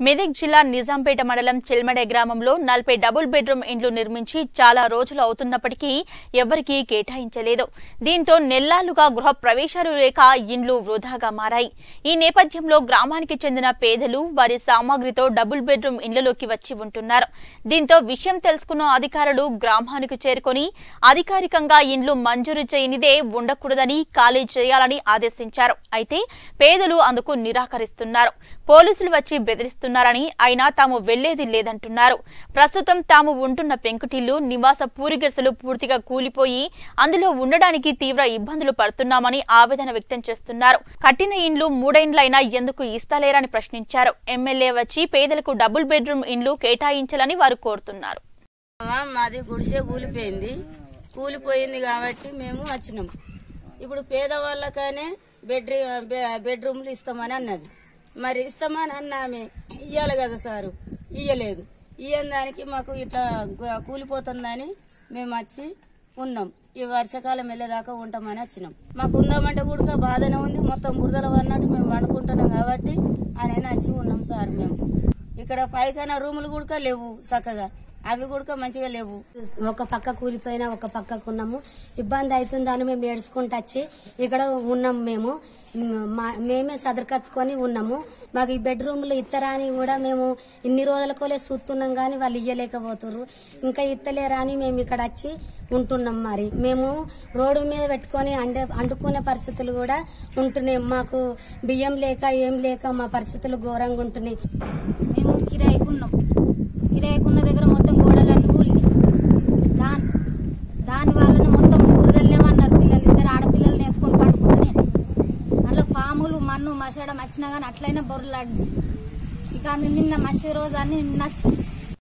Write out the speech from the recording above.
మెదక్ జిల్లా నిజాంపేట మండలం చెల్మెడ గ్రామంలో నలభై డబుల్ బెడ్రూమ్ ఇండ్లు నిర్మించి చాలా రోజులు అవుతున్నప్పటికీ ఎవరికీ కేటాయించలేదు దీంతో నెల్లాలుగా గృహ ప్రవేశాలు లేక ఇండ్లు వృధాగా మారాయి ఈ నేపథ్యంలో గ్రామానికి చెందిన పేదలు వారి సామాగ్రితో డబుల్ బెడ్రూమ్ ఇండ్లలోకి వచ్చి ఉంటున్నారు దీంతో విషయం తెలుసుకున్న అధికారులు గ్రామానికి చేరుకొని అధికారికంగా ఇండ్లు మంజూరు చేయనిదే ఉండకూడదని ఖాళీ చేయాలని ఆదేశించారు అయితే పేదలు అందుకు నిరాకరిస్తున్నారు పోలీసులు వచ్చి బెదిరిస్తున్నారని అయినా తాము వెళ్లేది లేదంటున్నారు ప్రస్తుతం తాము ఉంటున్న పెంకుటిల్లు నివాస పూరిగెసలు పూర్తిగా కూలిపోయి అందులో ఉండడానికి తీవ్ర ఇబ్బందులు పడుతున్నామని ఆవేదన వ్యక్తం చేస్తున్నారు కట్టిన ఇండ్లు మూడేండ్లైనా ఎందుకు ఇస్తలేరని ప్రశ్నించారు ఎమ్మెల్యే వచ్చి పేదలకు డబుల్ బెడ్రూమ్ ఇండ్లు కేటాయించాలని వారు కోరుతున్నారు అమ్మా, మాది గుడిసె కూలిపోయింది కూలిపోయింది కాబట్టి మేము వచ్చినాం ఇప్పుడు పేదవాళ్ళకనే బెడ్రూ బె- బెడ్రూమ్లు ఇస్తామని అన్నది మరి ఇస్తామని అన్నామే ఇయ్యాలి కదా సారు ఇయ్యలేదు ఇయ్యని దానికి మాకు ఇట్లా గు- కూలిపోతుందని మేము వచ్చి ఉన్నాం ఈ వర్షాకాలం వెళ్ళేదాకా ఉంటామని వచ్చినాం మాకు ఉందామంటే కూడా బాధనే ఉంది మొత్తం బురదల అన్నట్టు మేము వండుకుంటున్నాం కాబట్టి అని వచ్చి ఉన్నాం సార్ మేము ఇక్కడ పైకైనా రూములు కూడా లేవు చక్కగా అవి కూడా మంచిగా లేవు ఒక పక్క కూలిపోయినా ఒక పక్కకు ఉన్నాము ఇబ్బంది అవుతుందని మేము ఏడ్చుకుంటూ వచ్చి ఇక్కడ ఉన్నాం మేము మా- మేమే సదరకచ్చుకొని ఉన్నాము మాకు ఈ బెడ్రూమ్లు ఇత్తరా అని కూడా మేము ఇన్ని రోజులకోలే చూస్తున్నాం కానీ వాళ్ళు ఇయ్యలేకపోతున్నారు ఇంకా ఇత్తలేరా అని మేము ఇక్కడ వచ్చి ఉంటున్నాం మరి మేము రోడ్డు మీద పెట్టుకొని అండే అండుకునే పరిస్థితులు కూడా ఉంటున్నాయి మాకు బియ్యం లేక ఏం లేక మా పరిస్థితులు ఘోరంగా ఉంటున్నాయి మేము కిరాయికున్నాం కిరాయికున్న దగ్గర మొత్తం గోడలన్నీ కూలినాయి దాని దాని వలన మొత్తం బురదలేమన్నారు పిల్లలు ఇద్దరు ఆడపిల్లల్ని వేసుకొని పడుకున్నా నేను అందులో పాములు మన్ను మసడం వచ్చినా కానీ అట్లయినా బొర్రలాడింది ఇక నిన్న మంచి రోజు అని నిన్న వచ్చి